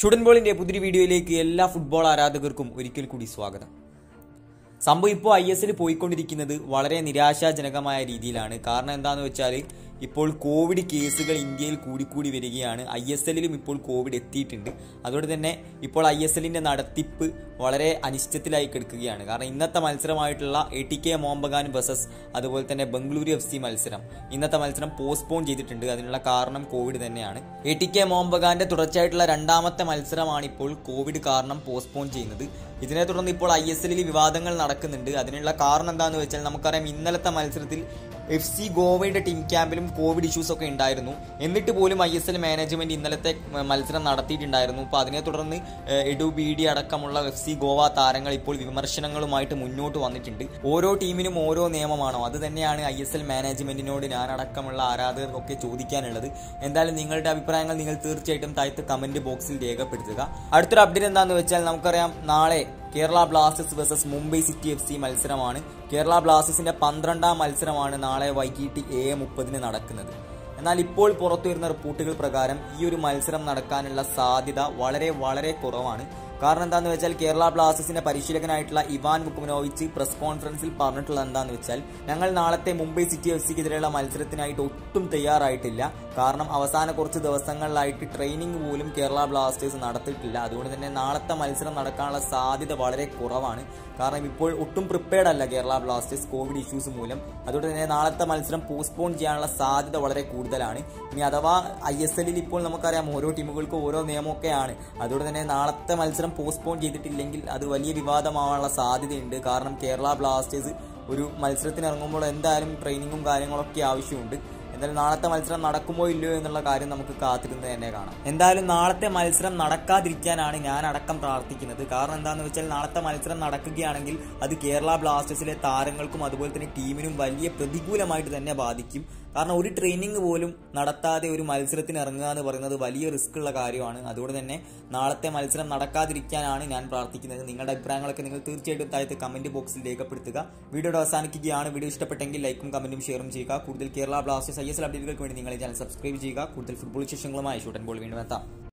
shouldn't ബോളിന്റെ പുതിയ വീഡിയോയിലേക്ക് എല്ലാ ഫുട്ബോൾ ആരാധകർക്കും ഒരിക്കൽ കൂടി സ്വാഗതം സംഭവം ഇപ്പോൾ ഐ എസ് എൽ പോയിക്കൊണ്ടിരിക്കുന്നത് വളരെ നിരാശാജനകമായ രീതിയിലാണ് കാരണം എന്താണെന്ന് വെച്ചാൽ ഇപ്പോൾ കോവിഡ് കേസുകൾ ഇന്ത്യയിൽ കൂടിക്കൂടി വരികയാണ് ഐ എസ് എല്ലിലും ഇപ്പോൾ കോവിഡ് എത്തിയിട്ടുണ്ട് അതുകൊണ്ട് തന്നെ ഇപ്പോൾ ഐ എസ് എല്ലിന്റെ നടത്തിപ്പ് വളരെ അനിശ്ചിതത്തിലായി കിടക്കുകയാണ് കാരണം ഇന്നത്തെ മത്സരമായിട്ടുള്ള A T K Mohun Bagan versus അതുപോലെ തന്നെ ബംഗളൂരു എഫ് സി മത്സരം ഇന്നത്തെ മത്സരം പോസ്റ്റ്പോൺ ചെയ്തിട്ടുണ്ട് അതിനുള്ള കാരണം കോവിഡ് തന്നെയാണ് എ ടി കെ മോഹൻബഗാന്റെ തുടർച്ചയായിട്ടുള്ള രണ്ടാമത്തെ മത്സരമാണ് ഇപ്പോൾ കോവിഡ് കാരണം പോസ്റ്റ്പോൺ ചെയ്യുന്നത് ഇതിനെ തുടർന്ന് ഇപ്പോൾ ഐ എസ് എല്ലിൽ വിവാദങ്ങൾ നടക്കുന്നുണ്ട് അതിനുള്ള കാരണം എന്താണെന്ന് വെച്ചാൽ നമുക്കറിയാം ഇന്നലത്തെ മത്സരത്തിൽ എഫ് സി ഗോവയുടെ ടീം ക്യാമ്പിലും കോവിഡ് ഇഷ്യൂസ് ഒക്കെ ഉണ്ടായിരുന്നു എന്നിട്ട് പോലും ഐ എസ് എൽ മാനേജ്മെന്റ് ഇന്നലത്തെ മത്സരം നടത്തിയിട്ടുണ്ടായിരുന്നു അപ്പോൾ അതിനെ തുടർന്ന് ഏഹ്, എഡു ബി ഡി അടക്കമുള്ള എഫ് സി ഗോവ താരങ്ങൾ ഇപ്പോൾ വിമർശനങ്ങളുമായിട്ട് മുന്നോട്ട് വന്നിട്ടുണ്ട് ഓരോ ടീമിനും ഓരോ നിയമമാണോ അത് തന്നെയാണ് ഐ എസ് എൽ മാനേജ്മെന്റിനോട് ഞാനടക്കമുള്ള ആരാധകർക്കൊക്കെ ചോദിക്കാനുള്ളത് എന്തായാലും നിങ്ങളുടെ അഭിപ്രായങ്ങൾ നിങ്ങൾ തീർച്ചയായിട്ടും താഴത്ത് കമന്റ് ബോക്സിൽ രേഖപ്പെടുത്തുക അടുത്തൊരു അപ്ഡേറ്റ് എന്താണെന്ന് വെച്ചാൽ നമുക്കറിയാം നാളെ Kerala Blasters versus Mumbai City F C മത്സരമാണ് കേരള ബ്ലാസ്റ്റേഴ്സിന്റെ പന്ത്രണ്ടാം മത്സരമാണ് നാളെ വൈകിട്ട് ഏഴ് മുപ്പതിന് നടക്കുന്നത് എന്നാൽ ഇപ്പോൾ പുറത്തു വരുന്ന റിപ്പോർട്ടുകൾ പ്രകാരം ഈ ഒരു മത്സരം നടക്കാനുള്ള സാധ്യത വളരെ വളരെ കുറവാണ് കാരണം എന്താന്ന് വെച്ചാൽ കേരള ബ്ലാസ്റ്റേഴ്സിന്റെ പരിശീലകനായിട്ടുള്ള ഇവാൻ ബുക്കുമനോവിച്ച് പ്രസ് കോൺഫറൻസിൽ പറഞ്ഞിട്ടുള്ളത് എന്താന്ന് വെച്ചാൽ ഞങ്ങൾ നാളത്തെ മുംബൈ സിറ്റി എഫ് സിക്കെതിരെയുള്ള മത്സരത്തിനായിട്ട് ഒട്ടും തയ്യാറായിട്ടില്ല കാരണം അവസാന കുറച്ച് ദിവസങ്ങളിലായിട്ട് ട്രെയിനിങ് പോലും കേരള ബ്ലാസ്റ്റേഴ്സ് നടത്തിയിട്ടില്ല അതുകൊണ്ട് തന്നെ നാളത്തെ മത്സരം നടക്കാനുള്ള സാധ്യത വളരെ കുറവാണ് കാരണം ഇപ്പോൾ ഒട്ടും പ്രിപ്പയർഡ് അല്ല കേരള ബ്ലാസ്റ്റേഴ്സ് കോവിഡ് ഇഷ്യൂസ് മൂലം അതുകൊണ്ട് തന്നെ നാളത്തെ മത്സരം പോസ്റ്റ്പോൺ ചെയ്യാനുള്ള സാധ്യത വളരെ കൂടുതലാണ് ഇനി അഥവാ ഐ എസ് എല്ലിൽ ഇപ്പോൾ നമുക്കറിയാം ഓരോ ടീമുകൾക്കും ഓരോ നിയമമൊക്കെയാണ് അതുകൊണ്ട് തന്നെ നാളത്തെ മത്സരം പോസ്റ്റ്പോൺ ചെയ്തിട്ടില്ലെങ്കിൽ അത് വലിയ വിവാദമാവാനുള്ള സാധ്യതയുണ്ട് കാരണം കേരള ബ്ലാസ്റ്റേഴ്സ് ഒരു മത്സരത്തിന് ഇറങ്ങുമ്പോൾ എന്തായാലും ട്രെയിനിങ്ങും കാര്യങ്ങളൊക്കെ ആവശ്യമുണ്ട് എന്തായാലും നാളത്തെ മത്സരം നടക്കുമോ ഇല്ലയോ എന്നുള്ള കാര്യം നമുക്ക് കാത്തിരുന്ന് തന്നെ കാണാം എന്തായാലും നാളത്തെ മത്സരം നടക്കാതിരിക്കാനാണ് ഞാൻ അടക്കം പ്രാർത്ഥിക്കുന്നത് കാരണം എന്താണെന്ന് വെച്ചാൽ നാളത്തെ മത്സരം നടക്കുകയാണെങ്കിൽ അത് കേരള ബ്ലാസ്റ്റേഴ്സിലെ താരങ്ങൾക്കും അതുപോലെ തന്നെ ടീമിനും വലിയ പ്രതികൂലമായിട്ട് തന്നെ ബാധിക്കും കാരണം ഒരു ട്രെയിനിങ് പോലും നടത്താതെ ഒരു മത്സരത്തിന് ഇറങ്ങുക എന്ന് പറയുന്നത് വലിയ റിസ്ക് ഉള്ള കാര്യമാണ് അതുകൊണ്ട് തന്നെ നാളത്തെ മത്സരം നടക്കാതിരിക്കാനാണ് ഞാൻ പ്രാർത്ഥിക്കുന്നത് നിങ്ങളുടെ അഭിപ്രായങ്ങളൊക്കെ നിങ്ങൾ തീർച്ചയായിട്ടും താഴത്തെ കമന്റ് ബോക്സിൽ രേഖപ്പെടുത്തുക വീഡിയോ അവസാനിക്കുകയാണ് വീഡിയോ ഇഷ്ടപ്പെട്ടെങ്കിൽ ലൈക്കും കമന്റും ഷെയറും ചെയ്യുക കൂടുതൽ Kerala Blasters I S L അപ്ഡേറ്റുകൾക്ക് വേണ്ടി നിങ്ങൾ ചാനൽ സബ്സ്ക്രൈബ് ചെയ്യുക കൂടുതൽ ഫുട്ബോൾ വിശേഷങ്ങളുമായി ഷൂട്ടൻ ബോൾ വീണ്ടും എത്താം